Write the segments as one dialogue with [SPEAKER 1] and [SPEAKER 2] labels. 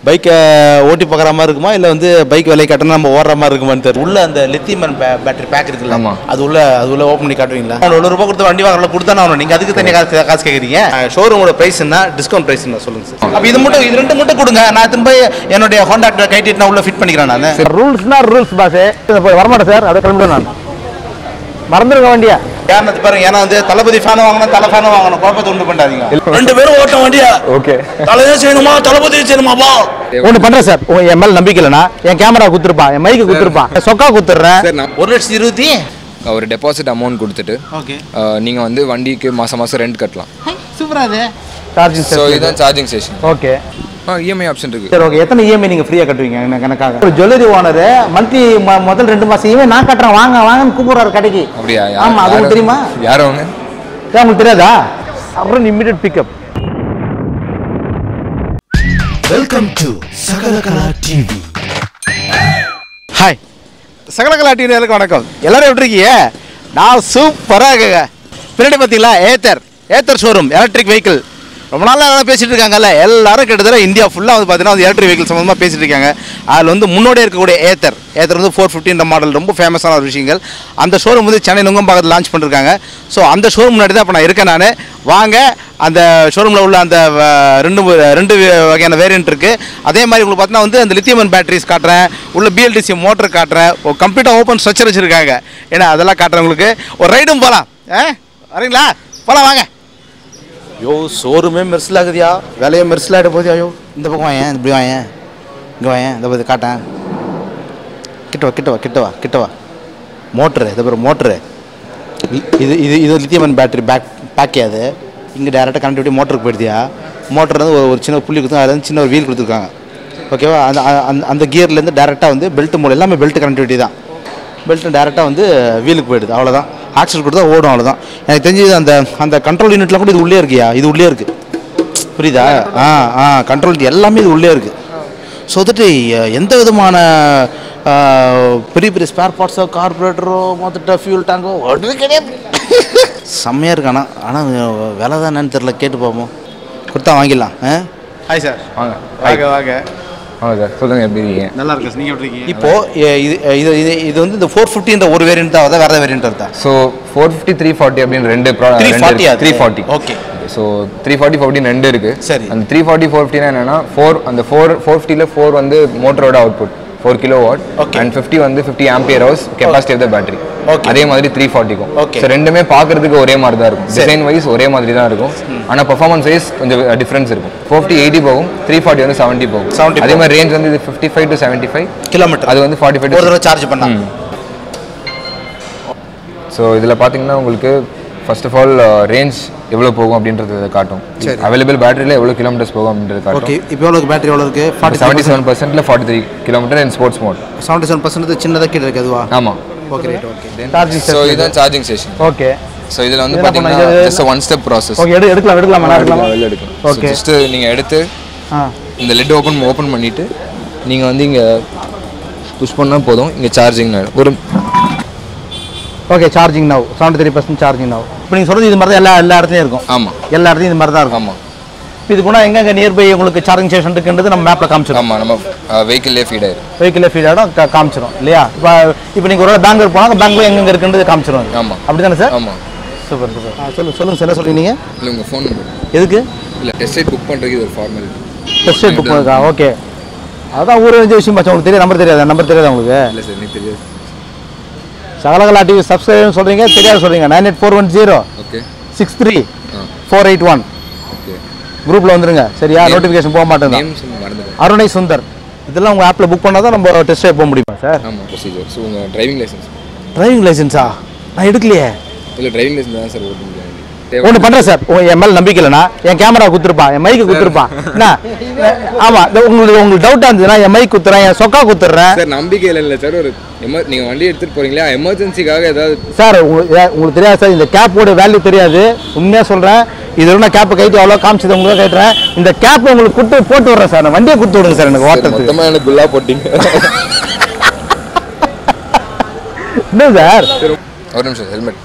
[SPEAKER 1] பைக்கை ஓட்டி பார்க்குற மாதிரி இருக்குமா இல்லை வந்து பைக் விலை கட்டணும் நம்ம ஓடுற மாதிரி இருக்குமான்னு தெரியல உள்ள அந்த லித்தியம் பேட்டரி பேக் இருக்குல்ல
[SPEAKER 2] ஆமா.
[SPEAKER 1] அது உள்ள அது உள்ள ஓப்பன் பண்ணி காட்டுவீங்களா ஒரு நூறு ரூபாய் கொடுத்து வண்டி வாங்கல கொடுத்தானே ஆகணும் நீங்கள் அதுக்கு தனியாக காசு காசு கேட்குறீங்க ஷோரூமோட ப்ரைஸ் என்ன டிஸ்கவுண்ட் ப்ரைஸ் என்ன சொல்லுங்க சார் அப்போ இது மட்டும் இது ரெண்டு மட்டும் கொடுங்க நான் திரும்ப என்னுடைய ஹோண்டா கைட்டிட்டு நான் உள்ள ஃபிட் பண்ணிக்கிறேன் நான்
[SPEAKER 3] ரூல்ஸ்னா ரூல்ஸ் பாஸ் வரமாட்டேன் சார் அதை கிளம்பிடுவேன் நான் மறந்துருங்க வண்டியா
[SPEAKER 1] காரணத்து பாருங்க ஏன்னா வந்து தளபதி ஃபேனும் வாங்கணும் தலை ஃபேனும் வாங்கணும் குழப்பத்தை உண்டு பண்ணாதீங்க
[SPEAKER 4] ரெண்டு பேரும் ஓட்ட வண்டியா
[SPEAKER 2] ஓகே
[SPEAKER 4] தலையே செய்யணுமா தளபதி செய்யணுமாப்பா
[SPEAKER 3] ஒன்று பண்ணுறேன் சார் உங்க என் மேலே நம்பிக்கை இல்லைனா என் கேமரா குத்துருப்பான் என் மைக்கு குத்துருப்பான் சொக்கா குத்துறேன்
[SPEAKER 2] சார் நான்
[SPEAKER 1] ஒரு லட்சத்தி இருபத்தி
[SPEAKER 2] ஒரு டெபாசிட் அமௌண்ட் கொடுத்துட்டு
[SPEAKER 1] ஓகே
[SPEAKER 2] நீங்கள் வந்து வண்டிக்கு மாதம் மாதம் ரெண்ட் கட்டலாம்
[SPEAKER 1] சூப்பரா அது
[SPEAKER 3] சார்ஜிங்
[SPEAKER 2] ஸோ
[SPEAKER 3] சார்
[SPEAKER 2] இதுதான் சார்ஜிங் ஸ்டேஷன்
[SPEAKER 3] ஓகே
[SPEAKER 2] ஆ இஎம்ஐ ஆப்ஷன் இருக்குது
[SPEAKER 3] சரி ஓகே எத்தனை இஎம்ஐ நீங்கள் ஃப்ரீயாக கட்டுவீங்க எனக்கு எனக்காக ஒரு ஜுவல்லரி ஓனர் மந்த்லி முதல் ரெண்டு மாதம் இஎம்ஐ நான் கட்டுறேன் வாங்க வாங்கன்னு கூப்பிடுறாரு கடைக்கு
[SPEAKER 2] அப்படியா யார்-
[SPEAKER 3] ஆமா அது
[SPEAKER 2] யார்
[SPEAKER 3] உங்களுக்கு தெரியுமா
[SPEAKER 2] யார் அவங்க
[SPEAKER 3] ஏன் உங்களுக்கு தெரியாதா அப்புறம் immediate pickup
[SPEAKER 5] welcome to Sakalakala TV
[SPEAKER 1] hi Sakalakala டிவிக்கு வணக்கம் எல்லாரும் எப்படி இருக்கீங்க நான் சூப்பராக இருக்கேங்க பின்னாடி பார்த்தீங்களா Ather Ather showroom electric vehicle ரொம்ப நாளாக எல்லாம் பேசிட்டு இருக்காங்கல்ல எல்லாரும் கிட்டத்தட்ட இந்தியா ஃபுல்லாக வந்து பார்த்தீங்கன்னா வந்து எலக்ட்ரிக் வெஹிக்கிள் சம்மந்தமாக பேசிட்டு இருக்காங்க அதில் வந்து முன்னோடியே இருக்கக்கூடிய ஏத்தர் ஏத்தர் வந்து ஃபோர் ஃபிஃப்டின்ற மாடல் ரொம்ப ஃபேமஸான ஒரு விஷயங்கள் அந்த ஷோரூம் வந்து சென்னை நுங்கம்பாக்கத்தில் லான்ச் பண்ணிருக்காங்க ஸோ அந்த ஷோரூம் முன்னாடி தான் இப்போ நான் இருக்கேன் நான் வாங்க அந்த ஷோரூமில் உள்ள அந்த அஹ், ரெண்டு ரெண்டு வகையான வேரியன்ட் இருக்குது அதே மாதிரி உங்களுக்கு பார்த்தீங்கன்னா வந்து அந்த லித்தியமன் பேட்டரிஸ் காட்டுறேன் உள்ள பிஎல்டிசி மோட்டர் காட்டுறேன் ஒரு கம்ப்ளீட்டாக ஓப்பன் ஸ்ட்ரக்சர் வச்சுருக்காங்க ஏன்னா அதெல்லாம் காட்டுறேன் உங்களுக்கு ஒரு ரைடும் போகலாம் ஆ வரீங்களா போகலாம் வாங்க ஐயோ ஷோரூமே மெர்சில் ஆகுதியா விலையை மெர்சில் ஆகிட போகுது ஐயோ இந்த பக்கம் வாயேன் இப்படி வாயேன் இங்கே வாயேன் இந்த பற்றி காட்டேன் கிட்ட வா கிட்ட வா கிட்ட வா கிட்ட வா மோட்ரு இது பேர் மோட்ரு இது இது இது லித்தியமன் பேட்டரி பேக் பேக்கே அது இங்கே டேரெக்டாக கனெக்டிவிட்டி மோட்டருக்கு போயிடுதியா மோட்டர் வந்து ஒரு ஒரு சின்ன புள்ளி கொடுத்து அதில் வந்து சின்ன ஒரு வீல் கொடுத்துருக்காங்க ஓகேவா அந்த அந்த அந்த கியர்லேருந்து டேரெக்டாக வந்து பெல்ட் மூலம் எல்லாமே பெல்ட் கனெக்டிவிட்டி தான் பெல்ட்டு டேரெக்டாக வந்து வீலுக்கு போயிடுது அவ்வளோதான் ஆக்சிடென்ட் கொடுத்தா ஓடும் அவ்வளோதான் எனக்கு தெரிஞ்சு அந்த அந்த கண்ட்ரோல் யூனிட்லாம் கூட இது உள்ளே இருக்கியா இது உள்ளே இருக்குது புரியுதா ஆ ஆ கண்ட்ரோல் எல்லாமே இது உள்ளே இருக்குது ஸோ வந்துட்டு எ- எந்த விதமான ஆ, பெரிய பெரிய ஸ்பேர் பார்ட்ஸோ கார்பரேட்டரோ மொத்தட்ட ஃபியூல் டேங்கோ ஒன்றும் கிடையாது செம்மையாக இருக்கு ஆனால் ஆனால் விலை தான் என்னன்னு தெரில கேட்டு பார்ப்போம் கொடுத்தா வாங்கிடலாம் ஆ ஹாய் சார்
[SPEAKER 2] வாங்க
[SPEAKER 1] வாங்க வாங்க
[SPEAKER 2] வாங்க சார் சொல்லுங்கள் எப்படி இருக்கீங்க
[SPEAKER 1] நல்லா இருக்கு நீங்கள் எப்படி இருக்கீங்க இப்போ எ- இது இது இது இது வந்து இந்த ஃபோர் ஃபிஃப்டின்ற ஒரு வேரியன்ட் தான் வேறு வேரியன்ட் இருந்தா
[SPEAKER 2] so four fifty three forty அப்படின்னு ரெண்டு
[SPEAKER 1] 340 அது.
[SPEAKER 2] Three forty
[SPEAKER 1] Okay.
[SPEAKER 2] So three forty ஃபோர்ட்டின் ரெண்டு இருக்கு
[SPEAKER 1] சரி.
[SPEAKER 2] அந்த த்ரீ ஃபார்ட்டி ஃபோர் ஃபிஃப்டினா என்னன்னா ஃபோர் அந்த ஃபோர் ஃபோர் ஃபிஃப்டியில் ஃபோர் வந்து மோட்டரோட output four kilowatt
[SPEAKER 1] Okay.
[SPEAKER 2] And fifty வந்து fifty ampere hours capacity of the battery
[SPEAKER 1] Okay.
[SPEAKER 2] அதே மாதிரி த்ரீ ஃபார்ட்டிக்கும்
[SPEAKER 1] Okay.
[SPEAKER 2] ஸோ ரெண்டுமே பார்க்கறதுக்கு ஒரே மாதிரி தான் இருக்கும்
[SPEAKER 1] சரி.
[SPEAKER 2] டிசைன் வைஸ் ஒரே மாதிரி தான் இருக்கும் ஆனால் பர்ஃபார்மன்ஸ் வைஸ் கொஞ்சம் டிஃப்ரென்ஸ் இருக்கும் ஃபோர்ட்டி எயிட்டி போகும் த்ரீ ஃபார்ட்டி வந்து செவன்ட்டி போகும்
[SPEAKER 1] 70
[SPEAKER 2] அதே மாதிரி ரேஞ்ச் வந்து இது fifty five to seventy five
[SPEAKER 1] kilometre
[SPEAKER 2] அது வந்து ஃபார்ட்டி ஃபைவ்
[SPEAKER 1] ஒரு தடவை சார்ஜ் பண்ணா
[SPEAKER 2] ஸோ இதில் பார்த்தீங்கன்னா உங்களுக்கு ஃபர்ஸ்ட் ஆஃப் ஆல் ரேஞ்ச் எவ்வளோ போகும் அப்படின்றது காட்டும்
[SPEAKER 1] சரி.
[SPEAKER 2] அவைலபிள் பேட்டரியில் எவ்வளோ கிலோமீட்டர்ஸ் போகும் அப்படின்றது
[SPEAKER 1] ஓகே
[SPEAKER 2] காட்டும்
[SPEAKER 1] இப்போ எவ்வளோ பேட்டரி எவ்வளோ இருக்குது ஃபார்ட்டி
[SPEAKER 2] செவன்ட்டி செவன் பர்சன்ட்ல forty three kilometre in sports mode
[SPEAKER 1] seventy seven percent சின்னதாக கீழே இருக்குது அதுவா
[SPEAKER 2] ஆமாம்
[SPEAKER 1] okay right okay
[SPEAKER 3] charging
[SPEAKER 2] so இதுதான் சார்ஜிங் ஸ்டேஷன்
[SPEAKER 3] ஓகே
[SPEAKER 2] ஸோ இதில் வந்து
[SPEAKER 3] இதுல
[SPEAKER 2] பார்த்தீங்கன்னா
[SPEAKER 3] பண்ண இது-
[SPEAKER 2] just one step process
[SPEAKER 3] okay எடு எடுக்கலாம் எடுக்கலாமா நான் எடுக்கலாமா
[SPEAKER 2] வெளில எடுக்கலாம்
[SPEAKER 3] Okay.
[SPEAKER 2] ஜஸ்ட் நீங்கள் எடுத்து
[SPEAKER 3] ஆ
[SPEAKER 2] இந்த லெட் ஓப்பன் ஓப்பன் பண்ணிவிட்டு நீங்கள் வந்து இங்கே புஷ் பண்ணால் போதும் இங்கே சார்ஜிங் ஒரு
[SPEAKER 3] okay charging now seventy three percent charging now இப்போ நீங்கள் சொல்கிறது இது மாதிரி தான் எல்லா எல்லா இடத்துலையும் இருக்கும்
[SPEAKER 2] ஆமாம்
[SPEAKER 3] எல்லா இடத்துலையும் இது மாதிரி தான் இருக்கும்
[SPEAKER 2] ஆமாம்
[SPEAKER 3] இது போனால் எங்கெங்க நியர்பை உங்களுக்கு சார்ஜிங் ஸ்டேஷன் இருக்குன்றது நம்ம மேப்பில் காமிச்சிடும்
[SPEAKER 2] ஆமாம் நம்ம வெஹிக்கிள்லேயே ஃபீட் ஆயிரும்
[SPEAKER 3] வெஹிக்கிளில் ஃபீல் ஆகிடும் கா காமிச்சிடும் இல்லையா இப்போ இப்போ நீங்கள் ஒரு பெங்களூர் போனால் பெங்களூர் எங்கெங்க இருக்குன்றது காமிச்சிடும்
[SPEAKER 2] ஆமாம்
[SPEAKER 3] அப்படி தானே சார்
[SPEAKER 2] ஆமாம்
[SPEAKER 3] சூப்பர் சூப்பர் ஆ சொல்லுங்கள் சொல்லுங்கள் சார் என்ன சொல்றீங்க நீங்கள்
[SPEAKER 2] இல்லை உங்கள் ஃபோன் நம்பர்
[SPEAKER 3] எதுக்கு
[SPEAKER 2] இல்லை டெஸ்ட் ரைட் புக் பண்ணுறதுக்கு இது ஒரு ஃபார்மாலிட்டி
[SPEAKER 3] டெஸ்ட் புக் பண்ணுறதா ஓகே அதான் ஊர் வந்து விஷயம் பாச்சு உங்களுக்கு தெரியாது நம்பர் தெரியாது நம்பர் தெரியாது உங்களுக்கு
[SPEAKER 2] இல்லை சார் எனக்கு தெரியாது
[SPEAKER 3] சகலகலா டிவி சப்ஸ்கிரைப் சொல்கிறீங்க தெரியாது சொல்கிறீங்க nine eight four one zero
[SPEAKER 2] okay
[SPEAKER 3] six three
[SPEAKER 2] ஆ
[SPEAKER 3] ஃபோர் எயிட் ஒன்
[SPEAKER 2] ஓகே
[SPEAKER 3] குரூப்பில் வந்துருங்க சரியா
[SPEAKER 2] Name-
[SPEAKER 3] நோட்டிஃபிகேஷன் போக மாட்டேங்க
[SPEAKER 2] நேம் சொல்லி மறந்துட்டேன்
[SPEAKER 3] அருணை சுந்தர் இதெல்லாம் உங்கள் ஆப்பில் புக் பண்ணால் தான் நம்ம டெஸ்ட் ட்ரைவ் போக முடியுமா சார்
[SPEAKER 2] ஆமாம் ப்ரொசீஜர் ஸோ உங்கள் டிரைவிங் லைசன்ஸ்
[SPEAKER 3] டிரைவிங் லைசன்ஸா நான் எடுக்கலையே
[SPEAKER 2] இல்லை டிரைவிங் லைசன்ஸ் தான் சார் ஓட்ட முடியும்
[SPEAKER 3] ஒன்று பண்ணுறேன் சார் உங்க- என் மேலே நம்பிக்கை இல்லைனா என் கேமரா குத்துருப்பான் என் மைக்கு குத்துருப்பான் என்ன ஆமாம் உங்களுக்கு உங்களுக்கு டவுட்டாக இருந்ததுன்னா என் மைக் குத்துறேன் என் சொக்கா குத்துறேன்
[SPEAKER 2] சார் நம்பிக்கை இல்லை இல்லை சார் ஒரு எமர் நீங்கள் வண்டி எடுத்துகிட்டு போகிறீங்களா எமர்ஜென்சிக்காக ஏதாவது
[SPEAKER 3] சார் உங்களுக்கு ஏ- உங்களுக்கு தெரியாது சார் இந்த கேப்போட வேல்யூ தெரியாது உண்மையாக சொல்கிறேன் இது நான் கேப்பை கைட்டு அவ்வளோ காமிச்சது உங்களுக்கு கேட்டுறேன் இந்த கேப்பை உங்களுக்கு கொடுத்து போட்டு விட்றேன் சார் நான் வண்டியை கொடுத்து விடுங்க சார் எனக்கு ஓட்டுறதுக்கு
[SPEAKER 2] மொத்தமாக எனக்கு குல்லா போட்டீங்க
[SPEAKER 3] என்ன சார்
[SPEAKER 2] ஒரு நிமிஷம் ஹெல்மெட்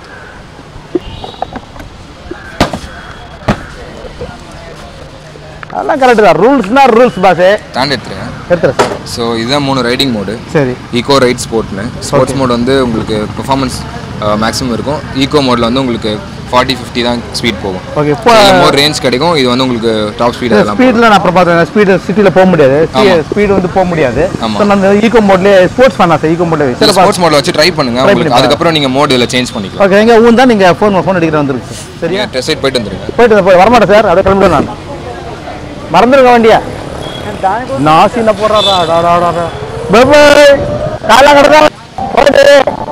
[SPEAKER 3] அதெல்லாம் கரெக்டு தான் ரூல்ஸ்னா ரூல்ஸ் பாஸு
[SPEAKER 2] தாண்டி எடுத்துருங்க
[SPEAKER 3] எடுத்துறேன் சார்
[SPEAKER 2] ஸோ இதுதான் மூணு ரைடிங் மோடு
[SPEAKER 3] சரி
[SPEAKER 2] ஈகோ ரைட் ஸ்போர்ட்னு ஸ்போர்ட்ஸ் மோட் வந்து உங்களுக்கு பெர்ஃபார்மன்ஸ் மேக்ஸிமம் இருக்கும் ஈகோ மோடில் வந்து உங்களுக்கு ஃபார்ட்டி ஃபிஃப்டி தான் ஸ்பீட் போகும்
[SPEAKER 3] ஓகே இப்போ
[SPEAKER 2] மோர் ரேஞ்ச் கிடைக்கும் இது வந்து உங்களுக்கு டாப் ஸ்பீட் அதெல்லாம்
[SPEAKER 3] ஸ்பீடில் நான் அப்புறம் பார்த்தேன் ஸ்பீடு சிட்டியில் போக முடியாது
[SPEAKER 2] ஆமா.
[SPEAKER 3] ஸ்பீடு வந்து போக முடியாது
[SPEAKER 2] ஆமா.
[SPEAKER 3] ஸோ நான் ஈகோ மோட்லேயே ஸ்போர்ட்ஸ் பண்ணலாம் சார் ஈகோ மோட்லேயே சரி
[SPEAKER 2] ஸ்போர்ட்ஸ் மோடில் வச்சு ட்ரை பண்ணுங்க
[SPEAKER 3] Try
[SPEAKER 2] உங்களுக்கு
[SPEAKER 3] பண்ணி
[SPEAKER 2] அதுக்கப்புறம் நீங்கள் மோட் இதில் சேஞ்ச் பண்ணிக்கலாம்
[SPEAKER 3] ஓகே எங்கே ஊன் தான் நீங்கள் ஃபோன் ஃபோன் அடிக்கிற வந்துருக்கு சார் சரியா
[SPEAKER 2] நீங்கள் டெஸ்ட் போயிட்டு வந்துருங்க
[SPEAKER 3] போயிட்டு போய் வரமாட்டேன் சார் அப்படியே கிளம்பிடுவேன் நான் மறந்துருங்க வண்டியா நாசின போடுறாரா டாடா பாய் காலா கடந்தா போயிட்டு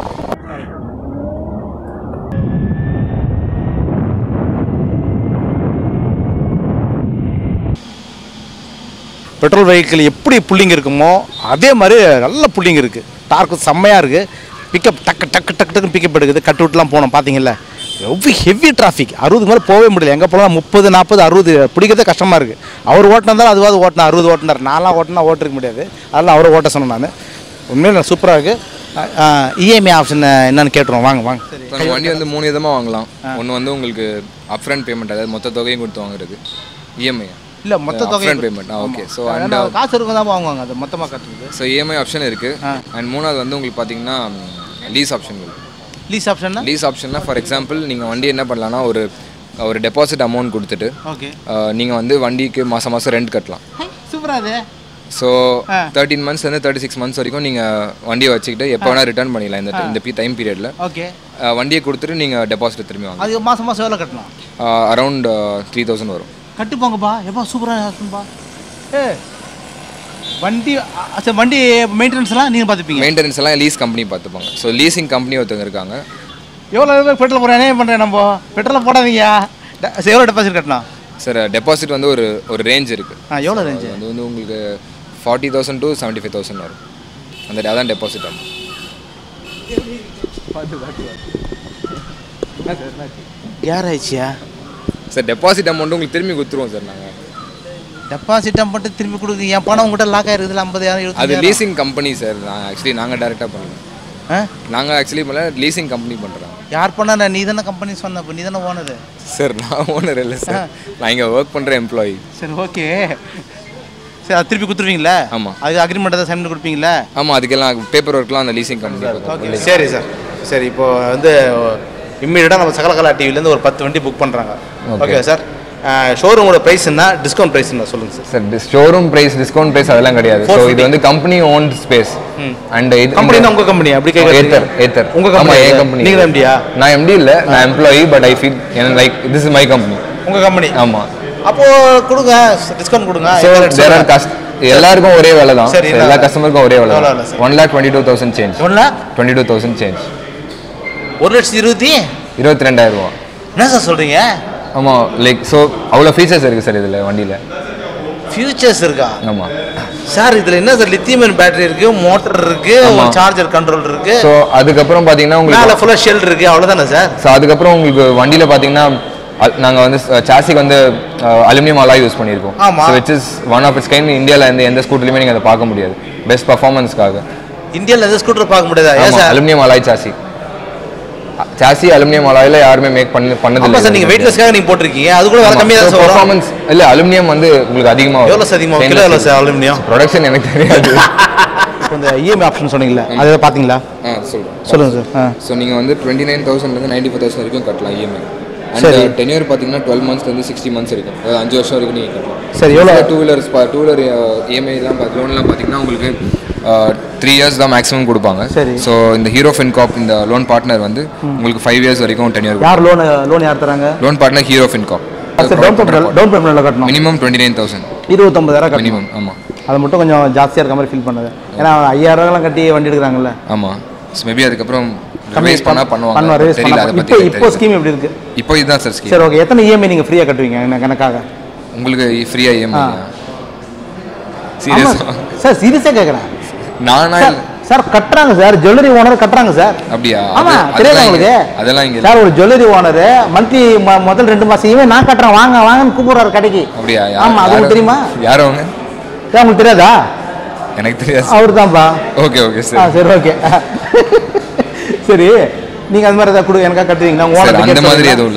[SPEAKER 1] பெட்ரோல் வெஹிக்கிள் எப்படி புல்லிங் இருக்குமோ அதே மாதிரி நல்ல புல்லிங் இருக்குது டார்க்கு செம்மையாக இருக்குது பிக்கப் டக்கு டக்கு டக்கு டக்குன்னு பிக்கப் எடுக்குது கட் விட்டுலாம் போனோம் பார்த்தீங்கல்ல எவ்வளோ ஹெவி டிராஃபிக் அறுபது மேலே போகவே முடியல எங்கே போகலாம் முப்பது நாற்பது அறுபது பிடிக்கிறதே கஷ்டமாக இருக்குது அவர் ஓட்டினதாலும் அதுவாது ஓட்டினா அறுபது ஓட்டினார் நான்லாம் ஓட்டினா ஓட்டிருக்க முடியாது அதெல்லாம் அவரை ஓட்ட சொன்னேன் நான் உண்மையில சூப்பராக இருக்குது இஎம்ஐ ஆப்ஷன் என்னன்னு கேட்டுருவோம் வாங்க வாங்க
[SPEAKER 2] இப்போ நம்ம வண்டி வந்து மூணு விதமாக வாங்கலாம் ஒன்று வந்து உங்களுக்கு அப்ரண்ட் பேமெண்ட் அதாவது மொத்த தொகையும் கொடுத்து வாங்குறது இஎம்ஐ
[SPEAKER 1] இல்லை மொத்த தொகை
[SPEAKER 2] upfront payment okay so and
[SPEAKER 1] ஏன்னா காசு இருக்கும் தான் வாங்குவாங்க அது மொத்தமாக கட்டுறது
[SPEAKER 2] ஸோ இஎம்ஐ ஆப்ஷன் இருக்குது அண்ட் மூணாவது வந்து உங்களுக்கு பார்த்தீங்கன்னா லீஸ் ஆப்ஷன் இருக்குது
[SPEAKER 1] லீஸ் ஆப்ஷன்னா
[SPEAKER 2] லீஸ் ஆப்ஷன்னா ஃபார் எக்ஸாம்பிள் நீங்கள் வண்டி என்ன பண்ணலாம்னா ஒரு ஒரு டெபாசிட் அமௌண்ட் கொடுத்துட்டு
[SPEAKER 1] ஓகே
[SPEAKER 2] நீங்கள் வந்து வண்டிக்கு மாதம் மாதம் ரெண்ட் கட்டலாம்
[SPEAKER 1] சூப்பராக அது
[SPEAKER 2] ஸோ தேர்ட்டின் மந்த்ஸ் வந்து தேர்ட்டி சிக்ஸ் மந்த்ஸ் வரைக்கும் நீங்கள் வண்டியை வச்சுக்கிட்டு எப்போ வேணால் ரிட்டர்ன் பண்ணிடலாம் இந்த இந்த பி டைம் பீரியடில்
[SPEAKER 1] ஓகே
[SPEAKER 2] வண்டியை கொடுத்துட்டு நீங்கள் டெபாசிட் திரும்பி வாங்க
[SPEAKER 1] அது மாதம் மாதம் எவ்வளோ கட்டணும்
[SPEAKER 2] அரௌண்ட் த்ரீ தௌசண்ட் வரும்
[SPEAKER 1] கட்டு போங்கப்பா எப்பா சூப்பராக இருக்கும்பா ஏ வண்டி அ, சரி வண்டி மெயின்டெனன்ஸ்லாம் நீங்கள் பார்த்துப்பீங்க
[SPEAKER 2] மெயின்டெனன்ஸ் எல்லாம் லீஸ் கம்பெனி பார்த்துப்பாங்க ஸோ லீசிங் கம்பெனி ஒருத்தவங்க இருக்காங்க
[SPEAKER 1] எவ்வளோ பேர் பெட்ரோல் போகிறேன் என்ன பண்ணுறேன் நம்ம பெட்ரோல் போடாதீங்கயா ட- சரி, எவ்வளோ டெபாசிட் கட்டணும்
[SPEAKER 2] சார் டெபாசிட் வந்து ஒரு ஒரு ரேஞ்ச் இருக்குது
[SPEAKER 1] ஆ எவ்வளோ ரேஞ்சு
[SPEAKER 2] அது வந்து உங்களுக்கு forty thousand to seventy five thousand வரும் அந்த அதான் டெபாசிட் அமௌண்ட்
[SPEAKER 1] யார் ஆயிடுச்சியா
[SPEAKER 2] சார் டெபாசிட் அமௌண்ட் உங்களுக்கு திரும்பி கொடுத்துருவோம் சார் நாங்கள்
[SPEAKER 1] டெபாசிட்டை மட்டும் திருப்பி கொடுக்குறீங்க என் பணம் உங்கள்கிட்ட லாக் ஆயிருக்குதுல ஐம்பதாயிரம்
[SPEAKER 2] அது
[SPEAKER 1] எழுபது
[SPEAKER 2] லீசிங் கம்பெனி சார் நான் ஆக்சுவலி நாங்கள் டேரெக்டாக பண்ணல
[SPEAKER 1] ஆ
[SPEAKER 2] நாங்கள் ஆக்சுவலி பண்ணல லீசிங் கம்பெனி பண்ணுறோம்
[SPEAKER 1] யார் பண்ணா நீ தானே கம்பெனி சொன்ன நீ தானே ஓனரு
[SPEAKER 2] சார் நான் ஓனர் இல்லை சார் நான் இங்கே ஒர்க் பண்ணுற எம்ப்ளாயி
[SPEAKER 1] சரி ஓகே சரி அது திருப்பி கொடுத்துருவீங்களா
[SPEAKER 2] ஆமா.
[SPEAKER 1] அதுக்கு அக்ரிமெண்ட் ஏதாவது சைன் கொடுப்பீங்களா
[SPEAKER 2] ஆமாம் அதுக்கெல்லாம் பேப்பர் ஒர்க்லாம் அந்த லீசிங் கம்பெனி
[SPEAKER 1] ஓகே சரி சார் சரி இப்போ வந்து இம்மீடியட்டாக நம்ம சகலகலா டிவிலேருந்து ஒரு பத்து வண்டி புக் பண்ணுறாங்க ஓகே சார் ஷோரூமோட ப்ரைஸ் என்ன டிஸ்கவுண்ட் ப்ரைஸ் என்ன சொல்லுங்கள் sir
[SPEAKER 2] sir showroom price discount price அதெல்லாம் கிடையாது ஸோ இது வந்து கம்பெனி ஓன் ஸ்பேஸ் அண்ட் இது
[SPEAKER 1] கம்பெனினா உங்கள் கம்பெனி அப்படி
[SPEAKER 2] ஏத்தர்
[SPEAKER 1] கேட்குறேன்
[SPEAKER 2] ஏத்தர்
[SPEAKER 1] உங்க
[SPEAKER 2] ஆமா,
[SPEAKER 1] company
[SPEAKER 2] என்
[SPEAKER 1] இது.
[SPEAKER 2] கம்பெனி
[SPEAKER 1] நீங்க தான் MD யா?
[SPEAKER 2] நான் எம்டி இல்ல நான் employee but I feel like this is my company
[SPEAKER 1] உங்கள் கம்பெனி
[SPEAKER 2] ஆமா
[SPEAKER 1] அப்போ கொடுங்க டிஸ்கவுண்ட் கொடுங்க
[SPEAKER 2] ஸோ
[SPEAKER 1] எவ்வளோ
[SPEAKER 2] தேர் ஆர் கஸ்ட் எல்லாருக்கும் ஒரே வேலை தான்
[SPEAKER 1] சரி,
[SPEAKER 2] So, எல்லா
[SPEAKER 1] நான்
[SPEAKER 2] கஸ்டமருக்கும் ஒரே வேலை
[SPEAKER 1] எவ்வளோ
[SPEAKER 2] தான்
[SPEAKER 1] வேலை, sir?
[SPEAKER 2] One lakh twenty two thousand change
[SPEAKER 1] எவ்வளோ
[SPEAKER 2] டுவெண்ட்டி டூ தௌசண்ட் சேஞ்ச்
[SPEAKER 1] ஒரு லட்சத்தி இருபத்தி
[SPEAKER 2] இருபத்தி ரெண்டாயிரம் ரூபா
[SPEAKER 1] என்ன சார் சொல்கிறீங்க
[SPEAKER 2] ஆமாம் லைக் ஸோ அவ்வளோ ஃபீச்சர்ஸ் இருக்குது சார் இதில் வண்டியில்
[SPEAKER 1] ஃபியூச்சர்ஸ் இருக்கா
[SPEAKER 2] ஆமாம்
[SPEAKER 1] சார் இதில் என்ன சார் லித்தியம் பேட்டரி இருக்கு மோட்டர் இருக்கு
[SPEAKER 2] ஆமா.
[SPEAKER 1] சார்ஜர் கண்ட்ரோல் இருக்கு
[SPEAKER 2] ஸோ அதுக்கப்புறம் பார்த்தீங்கன்னா
[SPEAKER 1] மேலே
[SPEAKER 2] உங்களுக்கு
[SPEAKER 1] ஃபுல்லாக ஷெல் இருக்கு அவ்வளோதானே சார்
[SPEAKER 2] ஸோ அதுக்கப்புறம் உங்களுக்கு வண்டியில் பார்த்தீங்கன்னா நாங்கள் வந்து சாசிக்கு வந்து அலுமினியம் அலாய் யூஸ் பண்ணியிருக்கோம்
[SPEAKER 1] ஆமா.
[SPEAKER 2] Which is one of its kind இந்தியாவில் எந்த எந்த ஸ்கூட்லையுமே நீங்கள் அதை பார்க்க முடியாது பெஸ்ட் பர்ஃபார்மன்ஸ்க்காக
[SPEAKER 1] இந்தியாவில் எந்த ஸ்கூட்டர் பார்க்க முடியாதா ஏன் sir
[SPEAKER 2] aluminium alloy chassis chassis aluminium அலாயில் யாருமே மேக் பண்ணி
[SPEAKER 1] ஆமா சார்
[SPEAKER 2] பண்ணதில்லை
[SPEAKER 1] நீங்கள் வெயிட்லெஸ்க்காக நீங்கள் போட்டிருக்கீங்க அது கூட வேலை கம்மியாக தான் சார் வரும்
[SPEAKER 2] பர்ஃபார்மன்ஸ் இல்லை அலுமினியம் வந்து உங்களுக்கு அதிகமாக
[SPEAKER 1] எவ்வளோ சார் அதிகமாக கிலோ எவ்வளோ சார் அலுமினியம்
[SPEAKER 2] ப்ரொடக்ஷன் எனக்கு தெரியாது
[SPEAKER 1] இந்த இஎம்ஐ ஆப்ஷன் சொன்னீங்களா அதை பார்த்தீங்களா
[SPEAKER 2] ஆ சொல்கிறேன்
[SPEAKER 1] சொல்லுங்கள் சார் ஆ
[SPEAKER 2] ஸோ நீங்கள் வந்து டுவெண்ட்டி நைன் தௌசண்ட்லேருந்து நைன்டி ஃபைவ் தௌசண்ட் வரைக்கும் கட்டலாம் இஎம்ஐ
[SPEAKER 1] சரி.
[SPEAKER 2] அண்ட் டென் இயர் பார்த்தீங்கன்னா டுவெல் மந்த்ஸ்லேருந்து சிக்ஸ்டி மந்த்ஸ் இருக்கும் அதாவது அஞ்சு வருஷம் வரைக்கும் நீங்கள் கட்டலாம்
[SPEAKER 1] சரி எவ்வளோ
[SPEAKER 2] டூ வீலர்ஸ் டூ வீலர் இஎம்ஐலாம் லோன்லாம் பார்த்தீங்கன்னா உங்களுக்கு த்ரீ இயர்ஸ் தான் மேக்ஸிமம் கொடுப்பாங்க
[SPEAKER 1] சரி.
[SPEAKER 2] ஸோ இந்த ஹீரோ ஃபின்காப் இந்த லோன் பார்ட்னர் வந்து உங்களுக்கு ஃபைவ் இயர்ஸ் வரைக்கும் டென் இயர்
[SPEAKER 1] யார் லோன் லோன் யார் தராங்க
[SPEAKER 2] loan partner Hero FinCorp
[SPEAKER 3] sir down payment down பேமெண்ட்டில் கட்டணும்
[SPEAKER 2] மினிமம் டுவெண்ட்டி நைன் தௌசண்ட்
[SPEAKER 3] இருபத்தொம்பதாயிரம் கட்டணும்
[SPEAKER 2] மினிமம் ஆமாம்
[SPEAKER 3] அது மட்டும் கொஞ்சம் ஜாஸ்தியாக இருக்க மாதிரி ஃபீல் பண்ணுது ஏன்னா ஐயாயிரம் ரூபாய்லாம் கட்டி வண்டி எடுக்கிறாங்கல்ல
[SPEAKER 2] ஆமாம் மேபி அதுக்கப்புறம் ரிவைஸ் பண்ணால் பண்ணுவாங்க
[SPEAKER 3] பண்ணுவா ரிவைஸ்
[SPEAKER 2] தெரியல அதை
[SPEAKER 3] பண்ண
[SPEAKER 2] பற்றி
[SPEAKER 3] இப்போ
[SPEAKER 2] எனக்கு
[SPEAKER 3] இப்போ
[SPEAKER 2] தெரியல.
[SPEAKER 3] ஸ்கீம் எப்படி இருக்கு
[SPEAKER 2] இப்போ இதுதான் சார் ஸ்கீம்
[SPEAKER 3] சரி ஓகே எத்தனை இஎம்ஐ நீங்கள் ஃப்ரீயாக கட்டுவீங்க எனக்கு எனக்காக
[SPEAKER 2] உங்களுக்கு ஃப்ரீயாக இஎம்ஐ
[SPEAKER 3] ஆமா.
[SPEAKER 2] சீரியஸா
[SPEAKER 3] சார் சீரியஸாக கேட்குறேன்
[SPEAKER 2] நானா
[SPEAKER 3] சார்
[SPEAKER 2] இல்ல.
[SPEAKER 3] சார் கட்டுறாங்க சார் ஜுவல்லரி ஓனர் கட்டுறாங்க சார்
[SPEAKER 2] அப்படியா
[SPEAKER 3] ஆமா
[SPEAKER 2] அது-
[SPEAKER 3] தெரியாது
[SPEAKER 2] அதெல்லாம்
[SPEAKER 3] உங்களுக்கு
[SPEAKER 2] இங்க- அதெல்லாம் இங்க இல்ல.
[SPEAKER 3] சார் ஒரு ஜுவல்லரி ஓனர் மந்த்லி முதல் ரெண்டு மாசம் இவன் நான் கட்டுறேன் வாங்க வாங்கன்னு கூப்பிடுறாரு கடைக்கு
[SPEAKER 2] அப்படியா யா-
[SPEAKER 3] ஆமா அது உங்களுக்கு
[SPEAKER 2] யாரு-
[SPEAKER 3] தெரியுமா
[SPEAKER 2] யார் அவங்க
[SPEAKER 3] சார் உங்களுக்கு தெரியாதா
[SPEAKER 2] எனக்கு தெரியாது
[SPEAKER 3] அவர் தான்ப்பா
[SPEAKER 2] ஓகே ஓகே
[SPEAKER 3] ஆ
[SPEAKER 2] சார்
[SPEAKER 3] சரி ஓகே சரி நீங்க அது மாதிரி ஏதாவது கொடு எனக்காக கட்டுவீங்களா உங்க
[SPEAKER 2] சார்
[SPEAKER 3] owner
[SPEAKER 2] அந்த
[SPEAKER 3] கிட்ட
[SPEAKER 2] மாதிரி
[SPEAKER 3] கேட்டு
[SPEAKER 2] எதுவும் இல்லை சார்